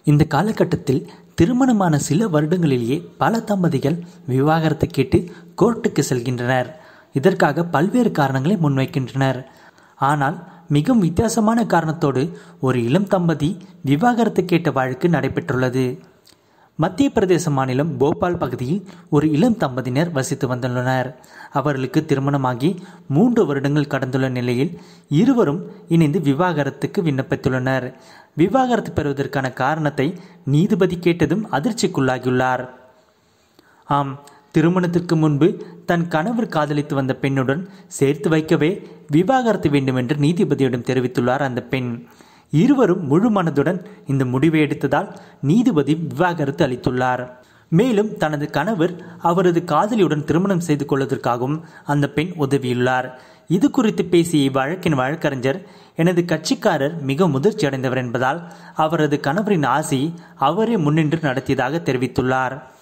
இந்த காலகட்டத்தில் திருமணமான சில வருடங்களிலேயே பல தம்பதிகள் விவாகரத்து கேட்டு கோர்ட்டுக்கு செல்கின்றனர் இதற்காக பல்வேறு காரணங்களை முன்வைக்கின்றனர் ஆனால் மிகவும் வித்தியாசமான காரணத்தோடு ஒரு இளம் தம்பதி விவாகரத்து கேட்ட வழக்கு நடைபெற்றுள்ளது மத்திய பிரதேச மாநிலம் போபால் பகுதியில் ஒரு இளம் தம்பதியினர் வசித்து வந்துள்ளனர் அவர்களுக்கு திருமணமாகி மூன்று வருடங்கள் கடந்துள்ள நிலையில் இருவரும் இணைந்து விவாகரத்துக்கு விண்ணப்பித்துள்ளனர் விவாகரத்து பெறுவதற்கான காரணத்தை நீதிபதி கேட்டதும் அதிர்ச்சிக்குள்ளாகியுள்ளார் ஆம் திருமணத்திற்கு முன்பு தன் கணவர் காதலித்து வந்த பெண்ணுடன் சேர்த்து வைக்கவே விவாகரத்து வேண்டும் என்று நீதிபதியிடம் தெரிவித்துள்ளார் அந்த பெண் இருவரும் முழு மனதுடன் இந்த முடிவை எடுத்ததால் நீதிபதி விவாகரத்து அளித்துள்ளார் மேலும் தனது கணவர் அவரது காதலியுடன் திருமணம் செய்து கொள்வதற்காகவும் அந்த பெண் உதவியுள்ளார் இது குறித்து பேசிய இவ்வழக்கின் வழக்கறிஞர் எனது கட்சிக்காரர் மிக முதிர்ச்சி அடைந்தவர் என்பதால் அவரது கணவரின் ஆசையை அவரே முன்னின்று நடத்தியதாக தெரிவித்துள்ளார்